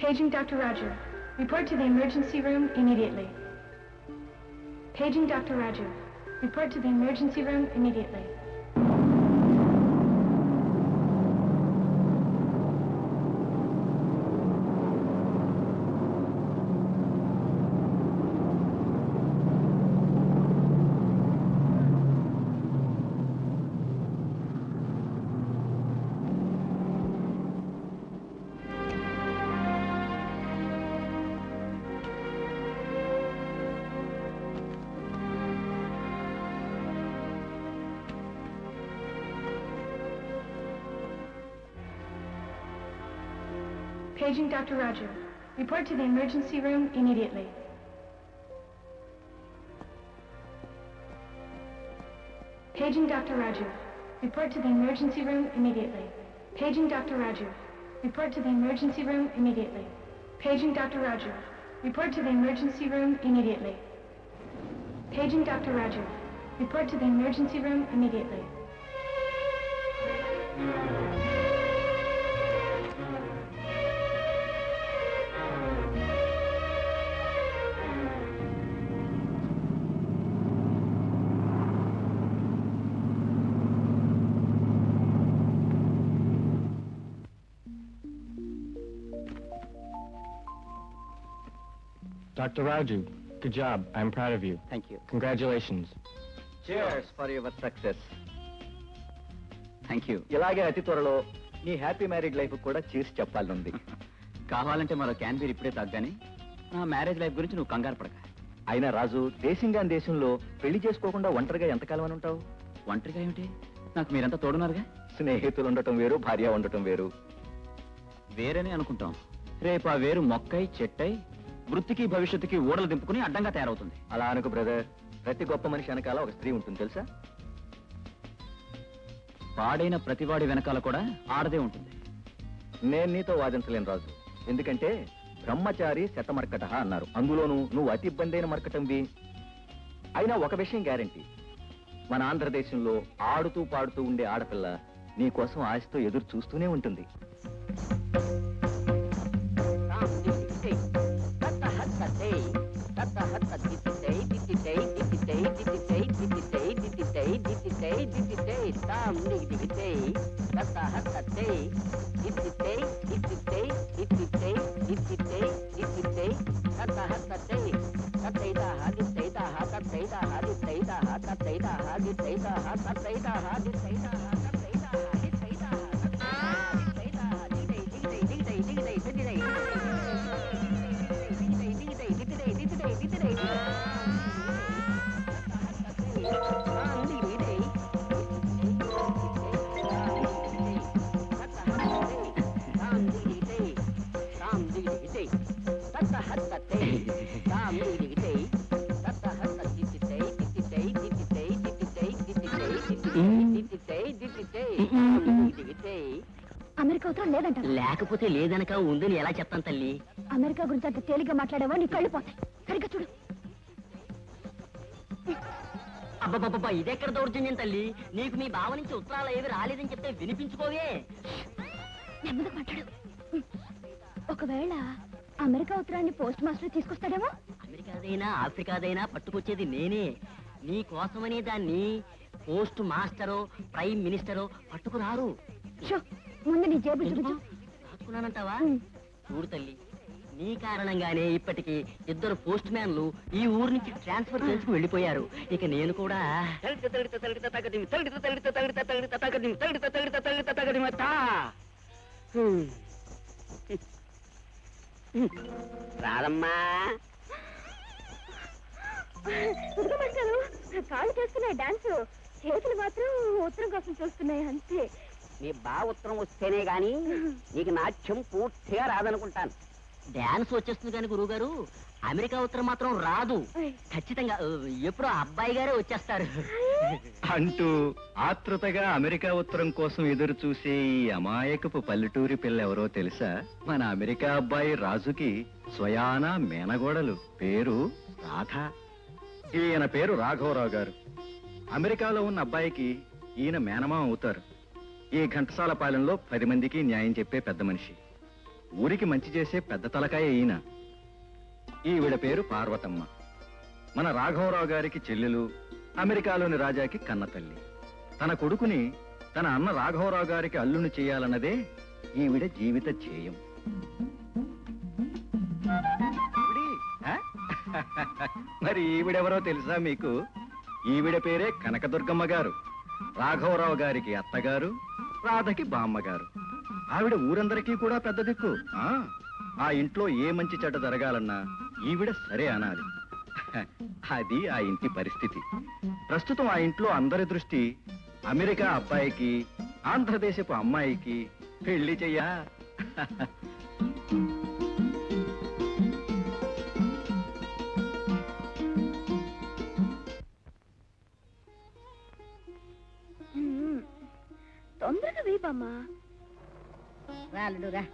Paging Dr. Roger. Report to the emergency room immediately. Paging Dr. Roger. Report to the emergency room immediately. Paging Dr. Roger. Report to the emergency room immediately. Paging Dr. Roger. Report to the emergency room immediately. Paging Dr. Roger. Report to the emergency room immediately. Paging Dr. Roger. Report to the emergency room immediately. Paging Dr. Roger. Report to the emergency room immediately. Dr. Raju, good job. I'm proud of you. Thank you Congratulations. Cheers for your success thank you ఇలాగే అతి త్వరలో నీ happy married life కూడా cheers చెప్పాలనుంది కావాలంటే మరో క్యాన్బీర్ ఇప్పుడే తగ్గాని నా మ్యారేజ్ లైఫ్ గురించి నువ్వు కంగారు పడక అయినా రాజు దేశంగాని దేశంలో పెళ్లి చేసుకోకుండా ఒంటరిగా ఎంతకాలం అని ఉంటావు ఒంటరిగా ఏమిటి నాకు మీరంతా తోడున్నారుగా స్నేహితులు ఉండటం వేరు భార్య ఉండటం వేరు వేరేనే అనుకుంటాం రేపు ఆ వేరు మొక్కై చెట్టై వృత్తికి భవిష్యత్తుకి ఊడలు దింపుకుని అడ్డంగా తయారవుతుంది అలా అనుకు బ్రదర్ ప్రతి గొప్ప మనిషి వెనకాల ఒక స్త్రీ ఉంటుంది తెలుసా పాడైన ప్రతివాడి వెనకాల కూడా ఆడదే ఉంటుంది నేను నీతో వాదించలేను రాజు ఎందుకంటే బ్రహ్మచారి శతమర్కట అన్నారు అందులోనూ నువ్వు అతి ఇబ్బంది అయిన మర్కటంవి అయినా ఒక విషయం గ్యారంటీ మన ఆంధ్రదేశంలో ఆడుతూ పాడుతూ ఉండే ఆడపిల్ల నీ కోసం ఆశతో ఎదురు చూస్తూనే ఉంటుంది అమెరికా ఉత్తరం లేదంట లేకపోతే లేదనక ఉందని ఎలా చెప్తాను తల్లి అమెరికా గురించి అంత తేలిగ్గా మాట్లాడావా నీ కళ్ళు పోతాయి సరిగ్గా చూడు అబ్బబ్బబ్బా ఇదెక్కడ దౌర్జన్యం తల్లి నీకు మీ బావ నుంచి ఉత్తరాలు ఏవి రాలేదని చెప్తే వినిపించుకోవే నెమ్మదిగా మాట్లాడు ఒకవేళ అమెరికా ఉత్తరాన్ని పోస్ట్ మాస్టర్ తీసుకొస్తాడేమో అమెరికాదైనా ఆఫ్రికాదైనా పట్టుకొచ్చేది నేనే నీ కోసమనే దాన్ని పోస్ట్ మాస్టరో ప్రైమ్ మినిస్టరో పట్టుకురారు షో ముందు నీ జేబులు ఎందుకు? చూపించు దాచుకున్నానంటావా ఉమ్. చూడు తల్లి నీ కారణంగానే ఇప్పటికి ఇద్దరు పోస్ట్ మ్యాన్లు ఈ ఊరు నుంచి ట్రాన్స్ఫర్ చేసుకు వెళ్ళిపోయారు ఇక నేను కూడా రాదమ్మా ఇదిగో మాస్టారు కాళ్ళు చేస్తున్నాయి డాన్స్ చేతులు మాత్రం ఉత్తరం కోసం చూస్తున్నాయి అంతే నీ బా ఉత్తరం వస్తేనే గాని నీకు నాట్యం పూర్తిగా రాదనుకుంటాను డాన్స్ వచ్చేస్తుంది కానీ గురువు గారు అమెరికా ఉత్తరం మాత్రం రాదు ఆయ్. ఖచ్చితంగా ఆ, ఎప్పుడో అబ్బాయి గారే వచ్చేస్తారు అంటూ ఆతృతగా అమెరికా ఉత్తరం కోసం ఎదురు చూసే ఈ అమాయకపు పల్లెటూరి పిల్ల ఎవరో తెలుసా మన అమెరికా అబ్బాయి రాజుకి స్వయాన మేనగోడలు పేరు రాధ ఈయన పేరు రాఘవరావు గారు అమెరికాలో ఉన్న అబ్బాయికి ఈయన మేనమా అవుతారు ఈ ఘంటసాల పాలెంలో పది మందికి న్యాయం చెప్పే పెద్ద మనిషి ఊరికి మంచి చేసే పెద్ద తలకాయ ఈయన ఈవిడ పేరు పార్వతమ్మ మన రాఘవరావు గారికి చెల్లెలు అమెరికాలోని రాజాకి కన్న తల్లి తన కొడుకుని తన అన్న రాఘవరావు గారికి అల్లుని చేయాలన్నదే ఈవిడ జీవిత ధ్యేయం ఈవిడి, ఆ? మరి ఈవిడెవరో తెలుసా మీకు ఈవిడ పేరే కనకదుర్గమ్మ గారు రాఘవరావు గారికి అత్తగారు రాధకి బామ్మగారు ఆవిడ ఊరందరికీ కూడా పెద్ద దిక్కు ఆ ఆ ఇంట్లో ఏ మంచి చెడ్డ జరగాలన్నా ఈవిడ సరే అనాలి అది ఆ ఇంటి పరిస్థితి ప్రస్తుతం ఆ ఇంట్లో అందరి దృష్టి అమెరికా అబ్బాయికి ఆంధ్రదేశపు అమ్మాయికి పెళ్లి చెయ్యా మ్మ్. తొందరగా వేయబమ్మా రాలుడురా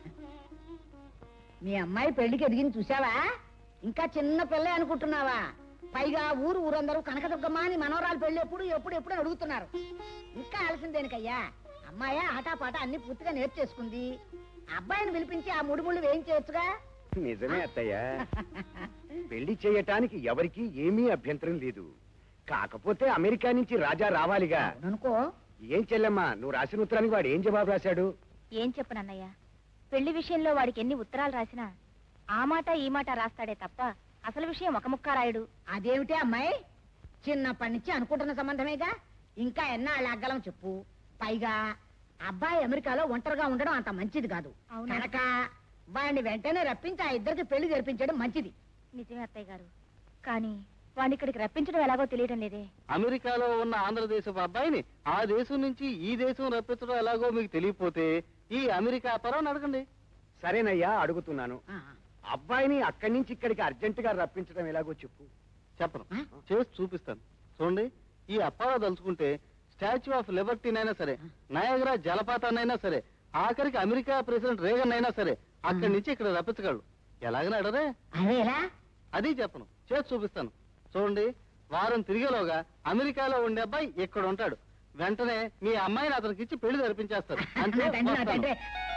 మీ అమ్మాయి పెళ్లికి ఎదిగింది చూసావా ఇంకా చిన్న పిల్ల అనుకుంటున్నావా పైగా ఊరు ఊరందరూ కనకదుర్గమ్మ అని మనవరాలు పెళ్లి ఎప్పుడు ఎప్పుడు ఎప్పుడు అని అడుగుతున్నారు ఇంకా ఆలస్యం దేనికయ్యా అమ్మాయి ఆటాపాట అన్ని పూర్తిగా నేర్చేసుకుంది అబ్బాయిని పిలిపించి ఆ ముడి ముళ్ళు వేయించేయచ్చుగా నిజమే అత్తయ్య పెళ్లి చేయటానికి ఎవరికీ ఏమీ అభ్యంతరం లేదు కాకపోతే అమెరికా నుంచి రాజా రావాలిగా అనుకో ఏం చెల్లెమ్మా నువ్వు రాసిన ఉత్తరానికి వాడు ఏం జవాబు రాశాడు ఏం చెప్పనన్నయ్య పెళ్లి విషయంలో వాడికి ఎన్ని ఉత్తరాలు రాసినా ఆ మాట ఈ మాట రాస్తాడే తప్ప అసలు విషయం ఒక ముక్క రాయడు అదేమిటి అమ్మాయి చిన్నప్పటి నుంచి అనుకుంటున్న సంబంధమేగా ఇంకా ఎన్నాళ్ళ అగ్గలం చెప్పు పైగా అబ్బాయి అమెరికాలో ఒంటరిగా ఉండడం అంత మంచిది కాదు అవునా? కనుక వాడిని వెంటనే రప్పించి ఆ ఇద్దరికి పెళ్లి జరిపించడం మంచిది నిజమే అత్తయ్య గారు కానీ వాడిని ఇక్కడికి రప్పించడం ఎలాగో తెలియడం లేదే అమెరికాలో ఉన్న ఆంధ్రదేశపు అబ్బాయిని ఆ దేశం నుంచి ఈ దేశం రప్పించడం ఎలాగో మీకు తెలియపోతే ఈ అమెరికా పరం అడగండి సరేనయ్యా అడుగుతున్నాను ఆ, అబ్బాయిని అక్కడి నుంచి ఇక్కడికి అర్జెంటుగా రప్పించడం ఎలాగో చెప్పు చెప్పను ఆ? చేసి చూపిస్తాను చూడండి ఈ అప్పారా దలుచుకుంటే స్టాచ్యూ ఆఫ్ లిబర్టీనైనా సరే నయగరా జలపాతాన్నైనా సరే ఆఖరికి అమెరికా ప్రెసిడెంట్ రేగన్ అయినా సరే అక్కడి నుంచి ఇక్కడ రప్పించగలడు ఎలాగని అడరే అదేలా అది చెప్పను చేసి చూపిస్తాను చూడండి వారం తిరిగేలోగా అమెరికాలో ఉండే అబ్బాయి ఇక్కడ ఉంటాడు వెంటనే మీ అమ్మాయిని అతనికి ఇచ్చి పెళ్లి జరిపించేస్తారు అంతే నా తండ్రి, నా వస్తాను. తండ్రి.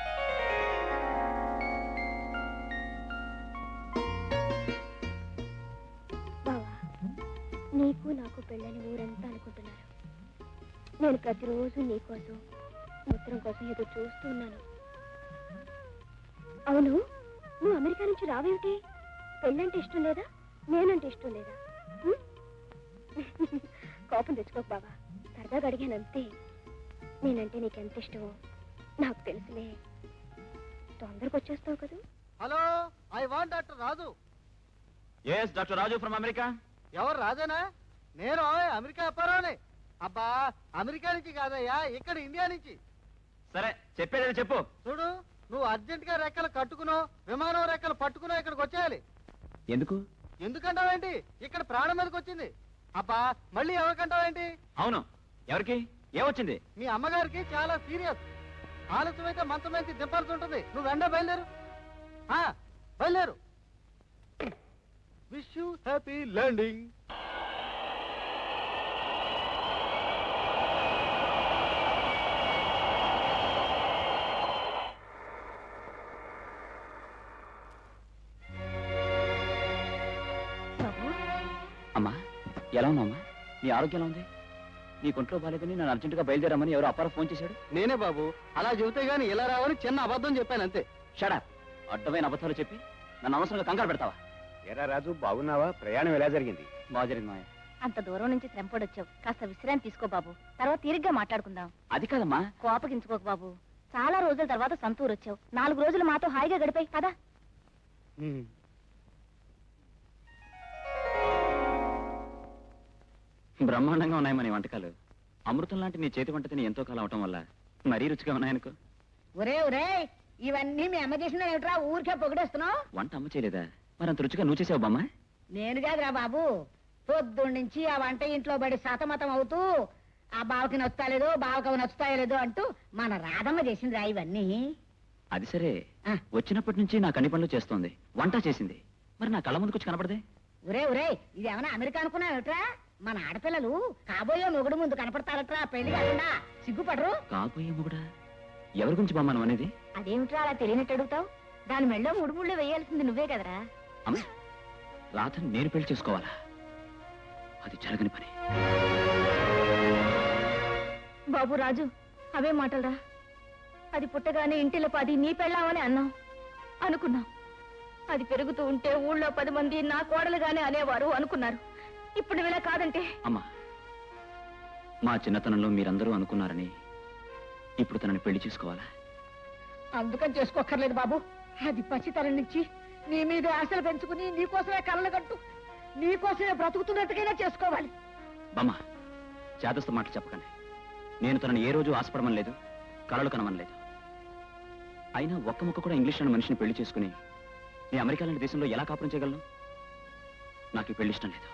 బావా నీకు నాకు పెళ్ళని ఊరంతా అనుకుంటున్నారు నేను ప్రతిరోజు నీకోసం ఉత్తరం కోసం ఎదురు చూస్తూ ఉన్నాను అవును నువ్వు అమెరికా నుంచి రావేమిటి పెళ్ళంటే ఇష్టం లేదా నేనంటే ఇష్టం లేదా ఉం? కోపం తెచ్చుకోకు బాబా సరదాగా అడిగాను అంతే నేనంటే నీకెంత ఇష్టమో నాకు తెలుసులే తొందరగా వచ్చేస్తావు కదా hello I want doctor Raju yes doctor Raju from America ఎవరు రాజేనా నేను అమెరికా అప్పారావుని అబ్బా అమెరికా నుంచి కాదయ్యా ఇక్కడ ఇండియా నుంచి సరే చెప్పేది చెప్పు చూడు నువ్వు అర్జెంట్ గా రెక్కలు కట్టుకునో విమానం రెక్కలు పట్టుకునో ఇక్కడికి వచ్చేయాలి ఎందుకు ఎందుకంటావేంటి ఇక్కడ ప్రాణం మీదకి వచ్చింది అబ్బా మళ్ళీ ఎవరికంటావేంటి అవును ఎవరికి ఏమొచ్చింది మీ అమ్మగారికి చాలా సీరియస్ ఆలస్యం అయితే మంచం మీద దింపాల్సి ఉంటుంది నువ్వు వెంట బయలుదేరు ఆ, బయలుదేరు విష్ యూ హ్యాపీ ల్యాండింగ్ బాబు అమ్మా ఎలా ఉన్నావమ్మా నీ ఆరోగ్యం ఎలా ఉంది నీ కొంట్లో బాగాలేదని నన్ను అర్జెంటుగా బయలుదేరమ్మని ఎవరో అప్పారా ఫోన్ చేశాడు నేనే బాబు అలా చెబితే గాని ఇలా రావని చిన్న అబద్ధం చెప్పాను అంతే షడా అడ్డమైన అబద్ధాలు చెప్పి నన్ను అవసరంగా కంగారు పెడతావా ఎరా రాజు బాగున్నావా ప్రయాణం ఎలా జరిగింది బాగా జరిగింది మాయ అంత దూరం నుంచి శ్రమపడొచ్చావు కాస్త విశ్రాంతి తీసుకో బాబు తర్వాత తీరిగ్గా మాట్లాడుకుందాం అది కాదమ్మా కోపగించుకోకు బాబు చాలా రోజుల తర్వాత సంతూరు వచ్చావు నాలుగు రోజులు మాతో హాయిగా గడిపాయి కదా బ్రహ్మాండంగా ఉన్నాయి మన ఈ వంటకాలు అమృతం లాంటి నీ చేతి వంట తిని ఎంతో కాలం అవటం వల్ల మరీ రుచిగా ఉన్నాయనుకో ఒరే ఒరే ఇవన్నీ మీ అమ్మ చేసిన ఏమిట్రా ఊరికే పొగిడేస్తున్నావు వంట అమ్మ చేయలేదా మరంత రుచిగా నువ్వు చేసావు బామ్మ నేను కాదురా బాబు పొద్దున్న నుంచి ఆ వంట ఇంట్లో పడి సతమతం అవుతూ ఆ బావకి నచ్చుతాలేదో బావకి నచ్చుతాయలేదో అంటూ మన రాధమ్మ చేసిందిరా ఇవన్నీ అది సరే ఆ. వచ్చినప్పటి నుంచి నాకు అన్ని పనులు చేస్తోంది వంట చేసింది మరి నా కళ్ళ ముందుకు వచ్చి కనపడదే ఒరే ఒరే ఇది ఏమైనా అమెరికా అనుకున్నావుట్రా మన ఆడపిల్లలు కాబోయే మొగుడు ముందు కనపడతారట్రా పెళ్లి కాకుండా సిగ్గుపడరు కాబోయే మొగుడా ఎవరి గురించి బామ్మ నువ్వు అనేది అదేమిట్రా అలా తెలియనట్టు అడుగుతావు దాని మెళ్ళో మూడు ముళ్ళు వేయాల్సింది నువ్వే కదరా అమ్మ రాధని నేను పెళ్లి చేసుకోవాలా అది జరగని పని బాబు రాజు అవే మాటలరా అది పుట్టగానే ఇంటిలో పది నీ పెళ్ళామని అన్నాం అనుకున్నాం అది పెరుగుతూ ఉంటే ఊళ్ళో పది మంది నా కోడలుగానే అనేవారు అనుకున్నారు ఇప్పుడు నువ్వు ఇలా కాదంటే అమ్మా మా చిన్నతనంలో మీరందరూ అనుకున్నారని ఇప్పుడు తనని పెళ్లి చేసుకోవాలా అందుకని చేసుకోక్కర్లేదు బాబు అది పసితనం నుంచి నీ మీద ఆశలు పెంచుకుని నీకోసమే కలలు కట్టు నీకోసమే బ్రతుకుతున్నట్టుకైనా చేసుకోవాలి బామ్మ చేతస్థ మాట చెప్పకండి నేను తనని ఏ రోజు ఆశపడమని లేదు కలలు కనమని లేదు అయినా ఒక్క ముక్క కూడా ఇంగ్లీష్ అనే మనిషిని పెళ్లి చేసుకుని నేను అమెరికా లాంటి దేశంలో ఎలా కాపురం చేయగలను నాకు ఈ పెళ్లి ఇష్టం లేదు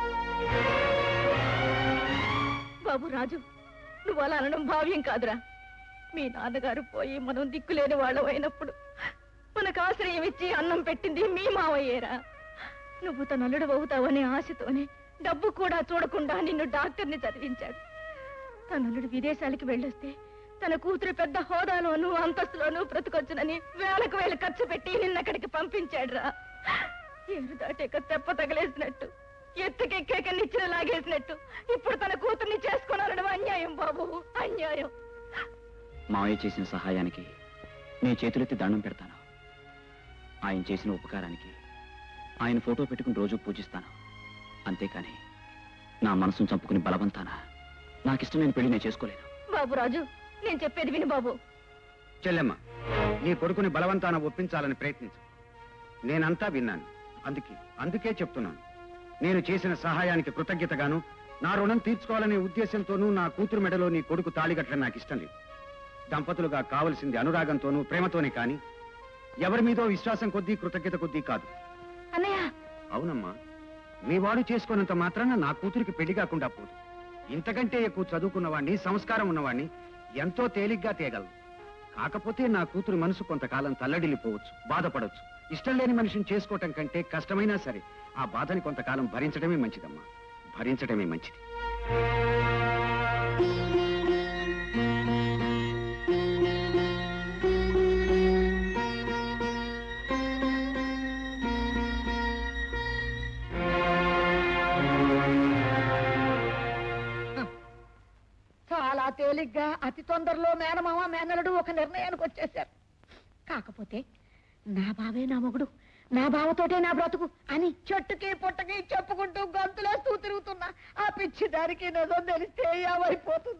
బాబు రాజు నువ్వు అలా అనడం భావ్యం కాదురా మీ నాన్నగారు పోయి మనం దిక్కులేని వాళ్ళం అయినప్పుడు మనకు ఆశ్రయం ఇచ్చి అన్నం పెట్టింది మీ మావయ్యేరా నువ్వు తన అల్లుడు అవుతావనే ఆశతోనే డబ్బు కూడా చూడకుండా నిన్ను డాక్టర్ని చదివించాడు తన అల్లుడు విదేశాలకి వెళ్ళొస్తే తన కూతురు పెద్ద హోదాలోనూ అంతస్తులోనూ బ్రతుకొచ్చునని వేలకు వేలు ఖర్చు పెట్టి నిన్నక్కడికి పంపించాడురా ఏరు దాటాక తెప్ప తగలేసినట్టు ఎత్తుకెక్కాక నిచ్చిన లాగేసినట్టు ఇప్పుడు తన కూతుర్ని చేసుకున్నారడం అన్యాయం బాబు అన్యాయం మావయ్య చేసిన సహాయానికి నేను చేతులెత్తి దండం పెడతాను ఆయన చేసిన ఉపకారానికి ఆయన ఫోటో పెట్టుకుని రోజు పూజిస్తాను అంతేకాని నా మనసును చంపుకుని బలవంతాన నాకిష్టం లేని పెళ్లి నేను చేసుకోలేను బాబు రాజు నేను చెప్పేది విను బాబు చెల్లెమ్మ నీ కొడుకుని బలవంతాన ఒప్పించాలని ప్రయత్నించు నేనంతా విన్నాను అందుకే అందుకే చెప్తున్నాను నేను చేసిన సహాయానికి కృతజ్ఞతగాను నా రుణం తీర్చుకోవాలనే ఉద్దేశంతోనూ నా కూతురు మెడలో నీ కొడుకు తాళిగట్టడం నాకు ఇష్టం లేదు దంపతులుగా కావలసింది అనురాగంతోనూ ప్రేమతోనే కాని ఎవరి మీదో విశ్వాసం కొద్దీ కృతజ్ఞత కొద్దీ కాదు అన్నయ్య అవునమ్మా మీ వాడు చేసుకున్నంత మాత్రాన నా కూతురికి పెళ్లి కాకుండా పోదు ఇంతకంటే ఎక్కువ చదువుకున్నవాణ్ణి సంస్కారం ఉన్నవాణ్ణి ఎంతో తేలిగ్గా తేగలదు కాకపోతే నా కూతురు మనసు కొంతకాలం తల్లడిల్లిపోవచ్చు బాధపడవచ్చు ఇష్టం లేని మనిషిని చేసుకోవటం కంటే కష్టమైనా సరే ఆ బాధని కొంతకాలం భరించడమే మంచిదమ్మా భరించడమే మంచిది చాలా తేలిగ్గా అతి తొందరలో మేనమామ మేనలుడు ఒక నిర్ణయానికి వచ్చేశారు కాకపోతే నా బావే నా మొగుడు నా బావతోటే నా బ్రతుకు అని చెట్టుకి పుట్టకి చెప్పుకుంటూ గంతులేస్తూ తిరుగుతున్నా ఆ పిచ్చి దానికి నిజం తెలిస్తే ఏమైపోతుంది